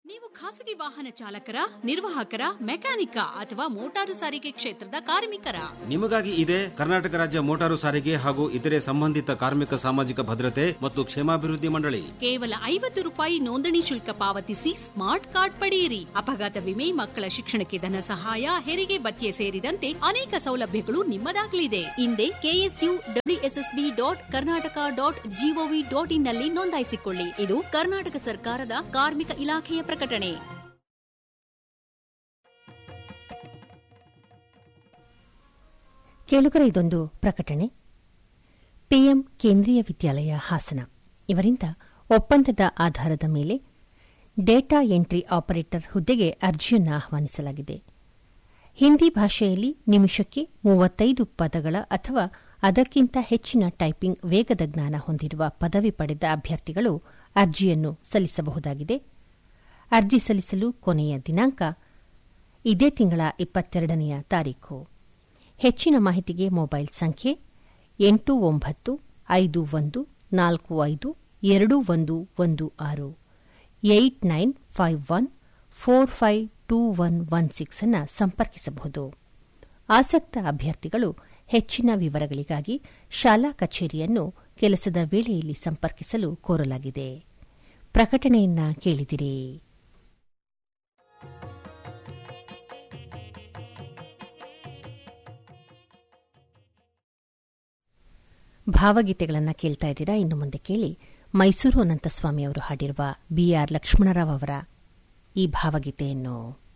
ನೀವು ಖಾಸಗಿ ವಾಹನ ಚಾಲಕರ ನಿರ್ವಾಹಕರ ಮೆಕ್ಯಾನಿಕ ಅಥವಾ ಮೋಟಾರು ಸಾರಿಗೆ ಕ್ಷೇತ್ರದ ಕಾರ್ಮಿಕರ ನಿಮಗಾಗಿ ಇದೆ ಕರ್ನಾಟಕ ರಾಜ್ಯ ಮೋಟಾರು ಸಾರಿಗೆ ಹಾಗೂ ಇತರೆ ಸಂಬಂಧಿತ ಕಾರ್ಮಿಕ ಸಾಮಾಜಿಕ ಭದ್ರತೆ ಮತ್ತು ಕ್ಷೇಮಾಭಿವೃದ್ಧಿ ಮಂಡಳಿ ಕೇವಲ ಐವತ್ತು ರೂಪಾಯಿ ನೋಂದಣಿ ಶುಲ್ಕ ಪಾವತಿಸಿ ಸ್ಮಾರ್ಟ್ ಕಾರ್ಡ್ ಪಡೆಯಿರಿ ಅಪಘಾತ ವಿಮೆ ಮಕ್ಕಳ ಶಿಕ್ಷಣಕ್ಕೆ ಧನ ಸಹಾಯ ಹೆರಿಗೆ ಭತ್ಯೆ ಸೇರಿದಂತೆ ಅನೇಕ ಸೌಲಭ್ಯಗಳು ನಿಮ್ಮದಾಗಲಿದೆ ಹಿಂದೆ KSU WSSB dot Karnataka dot GOV dot in ನಲ್ಲಿ ನೋಂದಾಯಿಸಿಕೊಳ್ಳಿ ಇದು ಕರ್ನಾಟಕ ಸರ್ಕಾರದ ಕಾರ್ಮಿಕ ಇಲಾಖೆಯ ಪ್ರಕಟಣೆ ಕೇಳುಗರ ಇದೊಂದು ಪ್ರಕಟಣೆ ಪಿಎಂ ಕೇಂದ್ರೀಯ ವಿದ್ಯಾಲಯ ಹಾಸನ ಇವರಿಂದ ಒಪ್ಪಂದದ ಆಧಾರದ ಮೇಲೆ ಡೇಟಾ ಎಂಟ್ರಿ ಆಪರೇಟರ್ ಹುದ್ದೆಗೆ ಅರ್ಜಿಯನ್ನು ಆಹ್ವಾನಿಸಲಾಗಿದೆ ಹಿಂದಿ ಭಾಷೆಯಲ್ಲಿ ನಿಮಿಷಕ್ಕೆ ಮೂವತ್ತೈದು ಪದಗಳ ಅಥವಾ ಅದಕ್ಕಿಂತ ಹೆಚ್ಚಿನ ಟೈಪಿಂಗ್ ವೇಗದ ಜ್ಞಾನ ಹೊಂದಿರುವ ಪದವಿ ಪಡೆದ ಅಭ್ಯರ್ಥಿಗಳು ಅರ್ಜಿಯನ್ನು ಸಲ್ಲಿಸಬಹುದಾಗಿದೆ ಅರ್ಜಿ ಸಲ್ಲಿಸಲು ಕೊನೆಯ ದಿನಾಂಕ ಇದೇ ತಿಂಗಳ ಇಪ್ಪತ್ತೆರಡನೆಯ ತಾರೀಖು ಹೆಚ್ಚಿನ ಮಾಹಿತಿಗೆ ಮೊಬೈಲ್ ಸಂಖ್ಯೆ ಎಂಟು ಒಂಬತ್ತು ಐದು ಒಂದು ನಾಲ್ಕು ಐದು ಎರಡು ಒಂದು ಒಂದು ಆರು eight nine five one four five two one one six ಅನ್ನು ಸಂಪರ್ಕಿಸಬಹುದು ಆಸಕ್ತ ಅಭ್ಯರ್ಥಿಗಳು ಹೆಚ್ಚಿನ ವಿವರಗಳಿಗಾಗಿ ಶಾಲಾ ಕಚೇರಿಯನ್ನು ಕೆಲಸದ ವೇಳೆಯಲ್ಲಿ ಸಂಪರ್ಕಿಸಲು ಕೋರಲಾಗಿದೆ ಪ್ರಕಟಣೆಯನ್ನ ಕೇಳಿದಿರಿ ಭಾವಗೀತೆಗಳನ್ನು ಕೇಳ್ತಾ ಇದ್ದೀರಾ ಇನ್ನು ಮುಂದೆ ಕೇಳಿ ಮೈಸೂರು ಅನಂತಸ್ವಾಮಿ ಅವರು ಹಾಡಿರುವ ಬಿಆರ್ ಲಕ್ಷ್ಮಣರಾವ್ ಅವರ ಈ ಭಾವಗೀತೆಯನ್ನು